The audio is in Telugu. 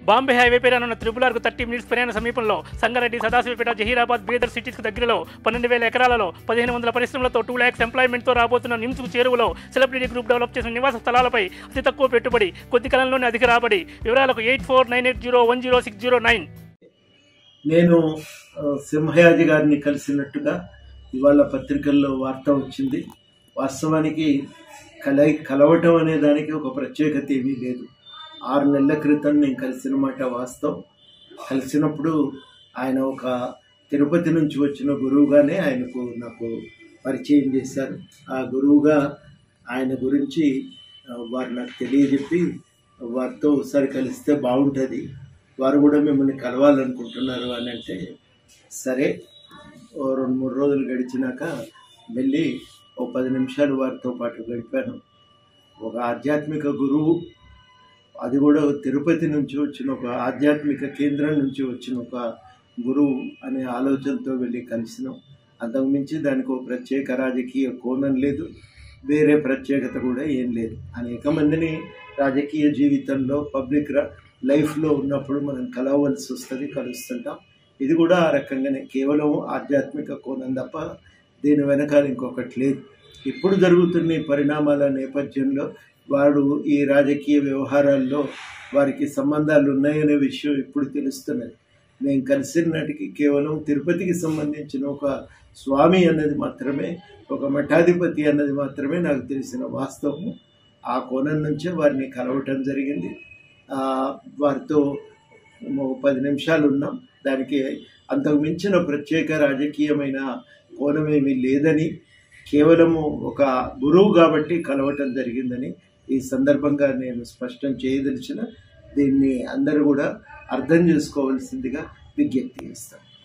బాంబే హైవే పైన ఉన్న త్రిపులార్కు థర్టీ మినిట్స్ ప్రయాణ సమీపంలో సంగారెడ్డి సదాశివపేట జహీరాబాద్ బీదర్ సిటీస్కు దగ్గరలో పన్నెండు వేల ఎకరాలలో పదిహేను వందల పరిశ్రమలతో టూ ల్యాక్స్ ఎంప్లాయ్మెంట్తో రాబోతున్న నిమ్స్కు చేరువలో సెలబ్రిటీ గ్రూప్ డెవలప్ చేసిన నివాస స్థలాలపై అతి తక్కువ పెట్టుబడి కొద్ది కాలంలోనే అధిక రాబడి వివరాలకు eight four nine eight zero one zero six zero nine నేను ఆ, సింహయాజి గారిని కలిసినట్టుగా ఇవాళ పత్రికల్లో వార్త వచ్చింది వాస్తవానికి కల కలవటం అనే దానికి ఒక ప్రత్యేకత ఏమీ లేదు ఆరు నెలల క్రితం నేను కలిసిన మాట వాస్తవం కలిసినప్పుడు ఆయన ఒక తిరుపతి నుంచి వచ్చిన గురువుగానే ఆయనకు నాకు పరిచయం చేశారు ఆ గురువుగా ఆయన గురించి ఆ, వారు నాకు తెలియజెప్పి వారితో ఒకసారి కలిస్తే బాగుంటుంది వారు కూడా మిమ్మల్ని కలవాలనుకుంటున్నారు అని అంటే సరే ఓ రెండు మూడు రోజులు గడిచినాక వెళ్ళి ఓ పది నిమిషాలు వారితో పాటు గడిపాను ఒక ఆధ్యాత్మిక గురువు అది కూడా తిరుపతి నుంచి వచ్చిన ఒక ఆధ్యాత్మిక కేంద్రం నుంచి వచ్చిన ఒక గురువు అనే ఆలోచనతో వెళ్ళి కలిసినాం అంతకుమించి దానికి ఒక ప్రత్యేక రాజకీయ కోణం లేదు వేరే ప్రత్యేకత కూడా ఏం లేదు అనేక మందిని రాజకీయ జీవితంలో పబ్లిక్ రా- లైఫ్లో ఉన్నప్పుడు మనం కలవలసి వస్తుంది కలుస్తుంటాం ఇది కూడా ఆ రకంగానే కేవలం ఆధ్యాత్మిక కోణం తప్ప దీని వెనకాల ఇంకొకటి లేదు ఇప్పుడు జరుగుతున్న ఈ పరిణామాల నేపథ్యంలో వారు ఈ రాజకీయ వ్యవహారాల్లో వారికి సంబంధాలు ఉన్నాయనే విషయం ఇప్పుడు తెలుస్తున్నది నేను కలిసిన నాటికి కేవలం తిరుపతికి సంబంధించిన ఒక స్వామి అన్నది మాత్రమే ఒక మఠాధిపతి అన్నది మాత్రమే నాకు తెలిసిన వాస్తవము ఆ కోణం నుంచే వారిని కలవటం జరిగింది ఆ, వారితో ఓ పది నిమిషాలు ఉన్నాం దానికి అంతకు మించిన ప్రత్యేక రాజకీయమైన కోణమేమీ లేదని కేవలము ఒక గురువు కాబట్టి కలవటం జరిగిందని ఈ సందర్భంగా నేను స్పష్టం చేయదలిచిన దీన్ని అందరూ కూడా అర్థం చేసుకోవాల్సిందిగా విజ్ఞప్తి చేస్తాను